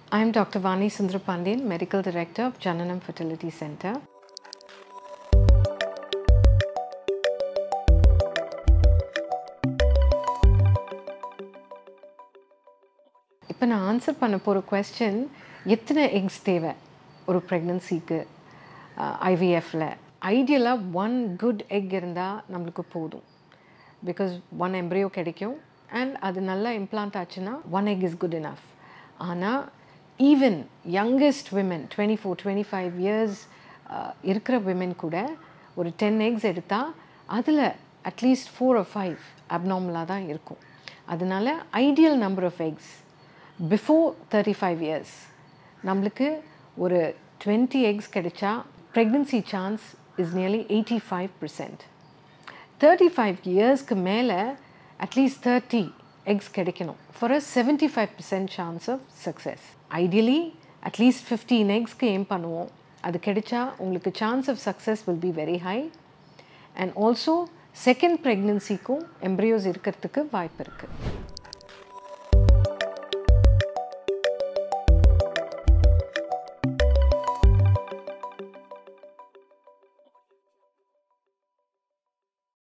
I am Dr. Vani Sundrapandian, Medical Director of Jananam Fertility Center. இப்போ நான் answer பண்ண போகிற கொஸ்டின் எத்தனை எக்ஸ் தேவை ஒரு ப்ரெக்னன்சிக்கு ஐவிஎஃப்பில் ஐடியலாக ஒன் குட் எக் இருந்தால் நம்மளுக்கு போதும் பிகாஸ் ஒன் எம்ப்ரியோ கிடைக்கும் அண்ட் அது நல்லா இம்ப்ளான்ட் ஆச்சுன்னா one egg is good enough ஆனால் even youngest women twenty four twenty five years இருக்கிற விமன் கூட ஒரு டென் எக்ஸ் எடுத்தால் அதில் அட்லீஸ்ட் ஃபோர் ஆர் ஃபைவ் அப்நார்மலாக தான் இருக்கும் அதனால ideal number of eggs before thirty five years நம்மளுக்கு ஒரு டுவெண்ட்டி எக்ஸ் கிடைச்சா pregnancy chance is nearly eighty five percent thirty five இயர்ஸ்க்கு மேலே அட்லீஸ்ட் தேர்ட்டி எக்ஸ் கிடைக்கணும் for a seventy five percent chance of success ideally at least fifteen எக்ஸ்க்கு aim பண்ணுவோம் அது கிடைச்சா உங்களுக்கு chance of success will be very high and also second ப்ரெக்னன்சிக்கும் embryos இருக்கிறதுக்கு வாய்ப்பு இருக்குது